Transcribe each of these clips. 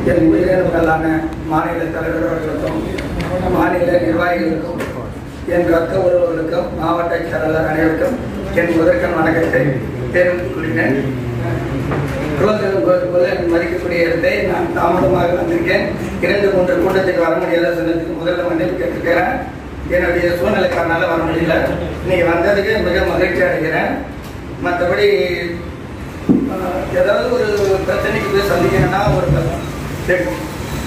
என் உயிரினங்களான மாநில தலைவர்களுக்கும் மாநில நிர்வாகிகளுக்கும் என் ரத்த உறவுகளுக்கும் மாவட்ட செயலாளர் அனைவருக்கும் என் முதற்கண் வணக்கத்தை தெரிவித்துக் கொள்கிறேன் குலோத்தரம் கோயில் போல என் மதிக்கக்கூடிய இடத்தை நான் தாமதமாக வந்திருக்கேன் இரண்டு மூன்று கூட்டத்துக்கு வர முடியல சொன்னதுக்கு முதல்ல மன்னிப்பு கேட்டுக்கிறேன் என்னுடைய சூழ்நிலை காரணால வர முடியல இன்னைக்கு வந்ததுக்கு மிக மகிழ்ச்சி அடைகிறேன் மற்றபடி ஆஹ், ஏதாவது ஒரு பிரச்சனைக்கு போய் சந்திக்கணும்னா ஒரு கேட்கும்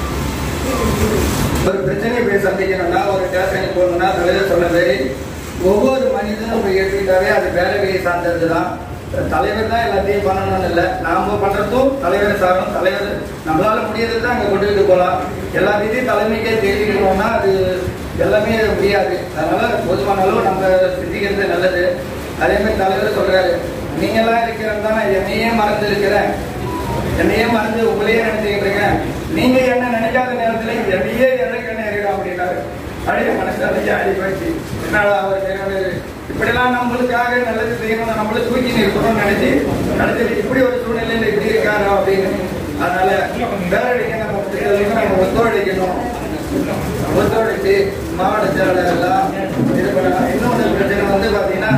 ஒரு பிரச்சனையை போய் சந்திக்கணும்னா ஒரு ஸ்டேஷனுக்கு போகணும்னா தலைவர் சொன்ன மாதிரி ஒவ்வொரு மனிதனும் போய் எடுத்துக்கிட்டாவே அது பேரவையை சார்ந்தது தான் தலைவர் தான் எல்லாத்தையும் பண்ணணும்னு இல்லை நாம பண்றதும் தலைவர் சாரும் தலைவர் நம்மளால முடியறது தான் அங்கே கொண்டுகிட்டு போகலாம் எல்லா விதியும் தலைமைக்கே தெரிவிக்கணும்னா அது எல்லாமே முடியாது அதனால போதுமான அளவு நம்ம சிந்திக்கிறது நல்லது அதே மாதிரி தலைவர் சொல்றாரு நீங்களாம் இருக்கிறது தான் நான் என்னையே மறந்து இருக்கிறேன் என்னையே மறந்து உங்களையே நினைச்சுக்கிட்டு இருக்கேன் நீங்க என்ன நினைக்காத நேரத்துல என்னையே இழக்க நேரிடும் அப்படின்னாரு அப்படியே மனசு அழைச்சி ஆடி போயிடுச்சு என்னால அவர் செய்யறது இப்படிலாம் நம்மளுக்காக நல்லது செய்யணும் நம்மள தூக்கி நிற்கணும்னு நினைச்சு நினைச்சிட்டு இப்படி ஒரு சூழ்நிலையில இப்படி இருக்காரு அப்படின்னு அதனால பேரடிக்க நம்ம முடியாதவங்க நம்ம ஒத்துழைக்கணும் ஒத்துழைச்சு மாவட்ட செயலாளர் எல்லாம் இது பண்ணலாம் இன்னொன்று பிரச்சனை வந்து பாத்தீங்கன்னா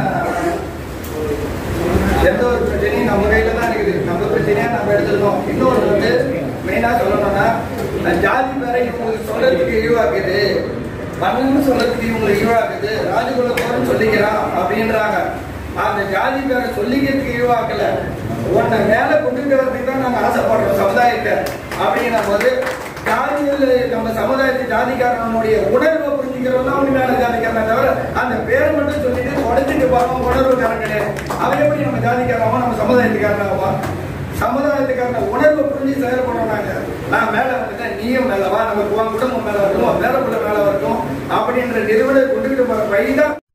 எந்த ஒரு பிரச்சனையும் நம்ம கையில தான் இருக்குது நம்ம பிரச்சனையா நம்ம எடுத்துருக்கோம் இன்னொரு வந்து மெயினா சொல்லணும்னா அஹ் ஜாதி பேரை இவங்களுக்கு சொல்றதுக்கு இழிவாக்குது மன்னன்னு சொல்றதுக்கு இவங்களுக்கு இழிவாக்குது ராஜகுல போறன்னு சொல்லிக்கிறான் அப்படின்றாங்க அந்த ஜாதி பேரை சொல்லிக்கிறதுக்கு இழிவாக்கல உன்னை மேல கொண்டுட்டு வரதுக்கு தான் நாங்க ஆசைப்படுறோம் சமுதாயத்தை அப்படின்னும் போது ஜாதிகள் நம்ம சமுதாயத்து ஜாதிக்காரனுடைய உணர்வை புரிஞ்சுக்கிறவங்க தான் உண்மையான ஜாதிக்காரனை தவிர அந்த பேரை மட்டும் சொல்லிட்டு உடச்சிட்டு போறவன் உணர்வுக்காரன் கிடையாது அவன் எப்படி நம்ம ஜாதிக்காரனாவா நம்ம சமுதாயத்துக்காரனாவா சமுதாயத்துக்காரன உணர்வை புரிஞ்சு செயல்படுறாங்க நான் மேல வந்துட்டேன் நீயும் மேலவா நம்ம உன் குடும்பம் மேல வரட்டும் வேற பிள்ளை மேல வரட்டும் அப்படின்ற நிறுவனம் கொண்டுகிட்டு போற வழிதான்